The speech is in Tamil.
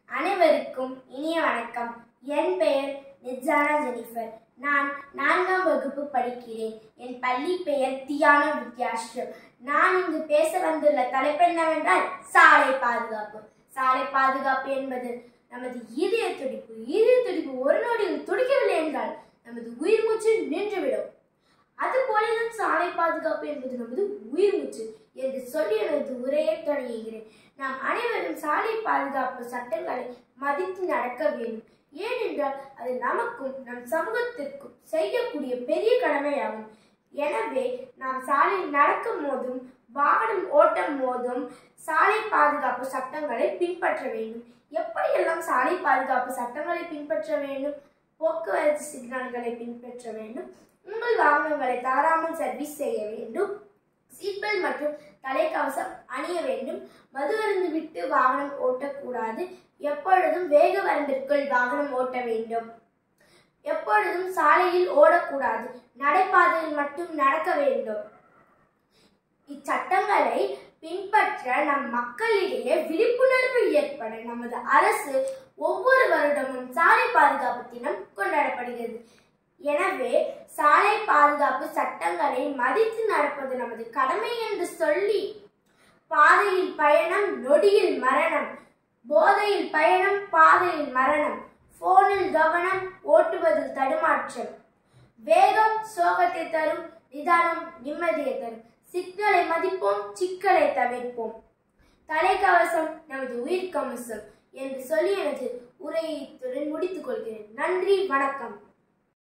அனைவருக்கும் இனிய வணக்கம் என் பெயர் நிஜானா ஜெனிஃபர் நான் நான்காம் வகுப்பு படிக்கிறேன் என் பள்ளி பெயர் தியானா வித்யாஸ்ரம் நான் இங்கு பேச வந்துள்ள தலைப்பு என்னவென்றால் சாலை பாதுகாப்பு சாலை பாதுகாப்பு என்பது நமது இதய துடிப்பு இதய துடிப்பு ஒரு நொடியில் துடிக்கவில்லை என்றால் நமது உயிர் மூச்சு நின்றுவிடும் அதுபோலதான் சாலை பாதுகாப்பு என்பது நமது உயிர் மூச்சு என்று சொல்லி எனது உரையை தொடங்குகிறேன் நாம் அனைவரும் சாலை பாதுகாப்பு சட்டங்களை மதித்து நடக்க வேண்டும் ஏனென்றால் அது நமக்கும் நம் சமூகத்திற்கும் செய்யக்கூடிய பெரிய கடமையாகும் எனவே நாம் சாலையில் நடக்கும் போதும் வாகனம் ஓட்டும் போதும் சாலை பாதுகாப்பு சட்டங்களை பின்பற்ற வேண்டும் எப்படியெல்லாம் சாலை பாதுகாப்பு சட்டங்களை பின்பற்ற வேண்டும் போக்குவரத்து சிக்னல்களை பின்பற்ற வேண்டும் உங்கள் வாகனங்களை தவறாமல் சர்வீஸ் செய்ய வேண்டும் சீட் பெல்ட் மற்றும் தலைக்கவசம் அணிய வேண்டும் மது அருந்து விட்டு வாகனம் ஓட்டக்கூடாது எப்பொழுதும் வேக வரம்பிற்குள் வாகனம் ஓட்ட வேண்டும் எப்பொழுதும் சாலையில் ஓடக்கூடாது நடைபாதையில் மட்டும் நடக்க வேண்டும் இச்சட்டங்களை பின்பற்ற நம் மக்களிடையே விழிப்புணர்வு ஏற்பட நமது அரசு ஒவ்வொரு வருடமும் சாலை பாதுகாப்பு தினம் கொண்டாடப்படுகிறது எனவே சாலை பாதுகாப்பு சட்டங்களை மதித்து நடப்பது நமது கடமை என்று சொல்லி பாதையில் பயணம் நொடியில் மரணம் போதையில் பயணம் பாதையில் மரணம் போனில் கவனம் ஓட்டுவதில் தடுமாற்றம் வேகம் சோகத்தை தரும் நிதானம் நிம்மதியை தரும் சிக்கலை மதிப்போம் சிக்கலை தவிர்ப்போம் தலைக்கவசம் நமது உயிர் கவசம் என்று சொல்லி எனது உரையை இத்துடன் முடித்துக் கொள்கிறேன் நன்றி வணக்கம்